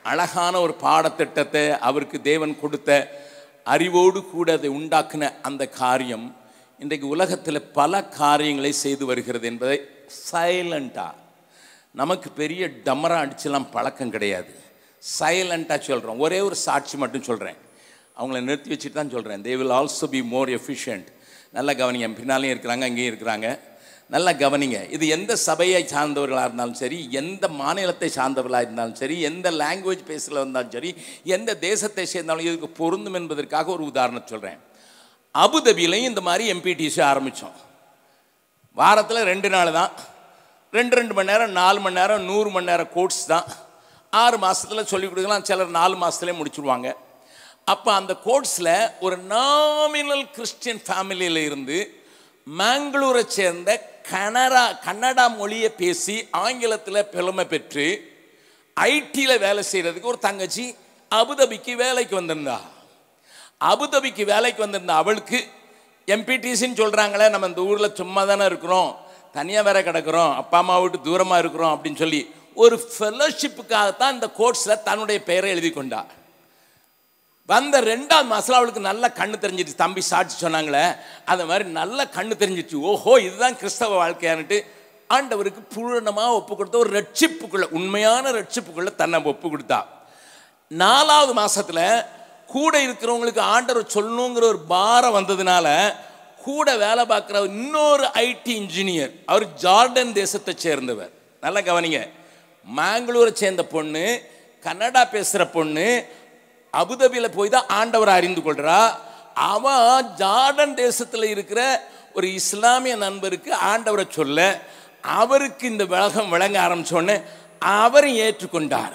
அழகான ஒரு பாடத்திட்டத்தை அவருக்கு தேவன் கொடுத்த அறிவோடு கூட அதை உண்டாக்கின அந்த காரியம் இன்றைக்கு உலகத்தில் பல காரியங்களை செய்து வருகிறது என்பதை சைலண்ட்டாக நமக்கு பெரிய டமரா அடிச்செல்லாம் பழக்கம் கிடையாது சைலண்ட்டாக சொல்கிறோம் ஒரே ஒரு சாட்சி மட்டும் சொல்கிறேன் அவங்கள நிறுத்தி வச்சுட்டு தான் சொல்கிறேன் they will also be more efficient நல்ல கவனிங்க என் பின்னாலேயும் இருக்கிறாங்க அங்கேயும் இருக்கிறாங்க நல்லா கவனிங்க இது எந்த சபையை சார்ந்தவர்களாக இருந்தாலும் சரி எந்த மாநிலத்தை சார்ந்தவர்களாக இருந்தாலும் சரி எந்த லாங்குவேஜ் பேசுகிற இருந்தாலும் சரி எந்த தேசத்தை சேர்ந்தாலும் இதுக்கு பொருந்தும் என்பதற்காக ஒரு உதாரணம் சொல்கிறேன் அபுதாபிலையும் இந்த மாதிரி எம்பிடிசி ஆரம்பித்தோம் வாரத்தில் ரெண்டு நாள் தான் ரெண்டு ரெண்டு மணி நேரம் நாலு மணி நேரம் நூறு மணி நேரம் கோர்ஸ் தான் ஆறு மாதத்தில் சொல்லிக் கொடுக்கலாம் சிலர் நாலு மாதத்துலேயே முடிச்சுடுவாங்க அப்போ அந்த கோர்ஸில் ஒரு நாமினல் கிறிஸ்டியன் ஃபேமிலியில் இருந்து மேங்களூரை சேர்ந்த கனடா கன்னடா மொழியை பேசி ஆங்கிலத்தில் பெருமை பெற்று ஐடியில் வேலை செய்கிறதுக்கு ஒரு தங்கச்சி அபுதாபிக்கு வேலைக்கு வந்திருந்தா அபுதாபிக்கு வேலைக்கு வந்திருந்த அவளுக்கு எம்பிடிசின்னு சொல்கிறாங்களே நம்ம இந்த ஊரில் சும்மா தானே இருக்கிறோம் தனியாக வேற கிடக்கிறோம் அப்பா அம்மா விட்டு தூரமாக இருக்கிறோம் அப்படின்னு சொல்லி ஒரு ஃபெலோஷிப்புக்காகத்தான் இந்த கோர்ஸில் தன்னுடைய பெயரை எழுதி கொண்டா வந்த ரெண்டாவது மாதத்தில் அவளுக்கு நல்ல கண்ணு தெரிஞ்சிச்சு தம்பி சாட்சி சொன்னாங்களே அது மாதிரி நல்ல கண்ணு தெரிஞ்சிச்சு ஓஹோ இதுதான் கிறிஸ்தவ வாழ்க்கையான்ட்டு ஆண்டவருக்கு பூரணமாக ஒப்பு கொடுத்த ஒரு ரட்சிப்புக்குள்ள உண்மையான ரட்சிப்புக்குள்ள தன்னை ஒப்பு கொடுத்தா நாலாவது மாசத்துல கூட இருக்கிறவங்களுக்கு ஆண்டவர் சொல்லணுங்கிற ஒரு பாரம் வந்ததுனால கூட வேலை பார்க்குற இன்னொரு ஐடி இன்ஜினியர் அவர் ஜார்டன் தேசத்தை சேர்ந்தவர் நல்லா கவனிங்க மேங்களூரை சேர்ந்த பொண்ணு கன்னடா பேசுகிற பொண்ணு அபுதாபியில் போய் தான் ஆண்டவரை அறிந்து கொள்றா அவன் ஜார்டன் தேசத்தில் இருக்கிற ஒரு இஸ்லாமிய நண்பருக்கு ஆண்டவரை சொல்ல அவருக்கு இந்த விலகம் விளங்க ஆரம்பிச்சோடனே அவரும் ஏற்றுக்கொண்டார்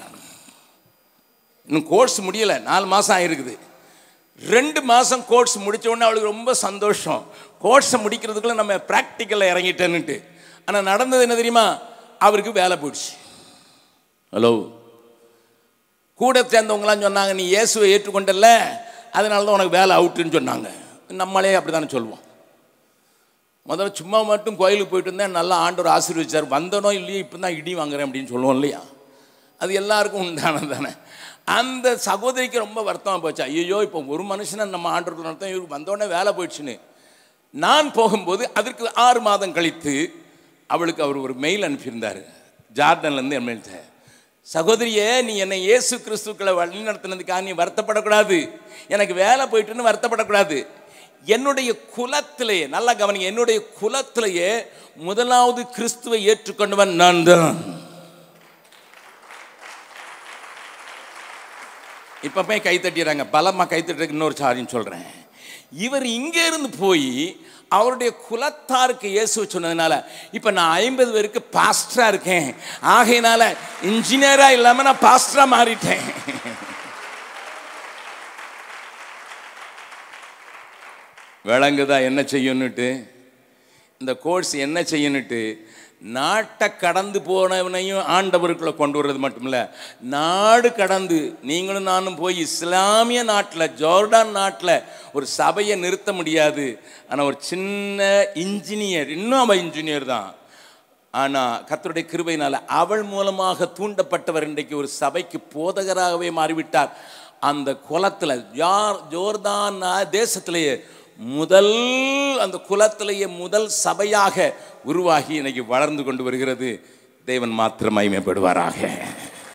இன்னும் கோர்ஸ் முடியலை நாலு மாதம் ஆயிருக்குது ரெண்டு மாதம் கோர்ஸ் முடிச்ச உடனே அவளுக்கு ரொம்ப சந்தோஷம் கோர்ஸை முடிக்கிறதுக்குள்ள நம்ம ப்ராக்டிக்கலில் இறங்கிட்டேன்னுட்டு ஆனால் நடந்தது என்ன தெரியுமா அவருக்கு வேலை போயிடுச்சு ஹலோ கூட சேர்ந்தவங்களாம் சொன்னாங்க நீ இயேசுவை ஏற்றுக்கொண்டல்ல அதனால தான் உனக்கு வேலை அவுட்டுன்னு சொன்னாங்க நம்மளே அப்படி தானே சொல்லுவோம் முதல்ல சும்மா மட்டும் கோயிலுக்கு போயிட்டு இருந்தேன் நல்லா ஆண்டவர் ஆசீர்வதிச்சார் வந்தனோ இல்லையோ இப்போ தான் இடி வாங்குறேன் அப்படின்னு சொல்லுவோம் இல்லையா அது எல்லாருக்கும் உண்டானது தானே அந்த சகோதரிக்கு ரொம்ப வருத்தமாக போச்சு ஐயோ இப்போ ஒரு மனுஷனை நம்ம ஆண்டவர் நடத்தம் இவருக்கு வந்தோடனே வேலை போயிடுச்சுன்னு நான் போகும்போது அதற்கு ஆறு மாதம் கழித்து அவளுக்கு அவர் ஒரு மெயில் அனுப்பியிருந்தார் ஜார்டன்லேருந்து என் மெயில் சகோதரியே நீ என்னை இயேசு கிறிஸ்துக்களை வழி நடத்தினதுக்காக நீ வருத்தப்படக்கூடாது எனக்கு வேலை போயிட்டுன்னு வருத்தப்படக்கூடாது என்னுடைய குலத்திலேயே நல்லா கவனிங்க என்னுடைய குலத்திலேயே முதலாவது கிறிஸ்துவை ஏற்றுக்கொண்டவன் நான் தான் இப்போ போய் கை தட்டிடுறாங்க பலமாக கை தட்டுறதுக்கு இன்னொரு சாரின்னு சொல்கிறேன் இவர் இங்கே இருந்து போய் அவருடைய குலத்தாருக்கு இயேசு சொன்னதுனால இப்போ நான் ஐம்பது பேருக்கு பாஸ்டராக இருக்கேன் ஆகையினால இன்ஜினியராக இல்லாமல் நான் பாஸ்டராக மாறிட்டேன் விளங்குதா என்ன செய்யணுட்டு இந்த கோர்ஸ் என்ன செய்யணுட்டு நாட்டை கடந்து போனவனையும் ஆண்டவருக்குள்ள கொண்டு வர்றது மட்டும் இல்லை நாடு கடந்து நீங்களும் நானும் போய் இஸ்லாமிய நாட்டில் ஜோர்டான் நாட்டில் ஒரு சபையை நிறுத்த முடியாது ஆனால் ஒரு சின்ன இன்ஜினியர் இன்னும் அவன் இன்ஜினியர் தான் ஆனால் கர்த்தருடைய கிருபையினால அவள் மூலமாக தூண்டப்பட்டவர் இன்றைக்கு ஒரு சபைக்கு போதகராகவே மாறிவிட்டார் அந்த குலத்தில் யார் ஜோர்தான் தேசத்திலேயே முதல் அந்த குலத்திலேயே முதல் சபையாக உருவாகி இன்னைக்கு வளர்ந்து கொண்டு வருகிறது தேவன் மாத்திரம் மகிமைப்படுவாராக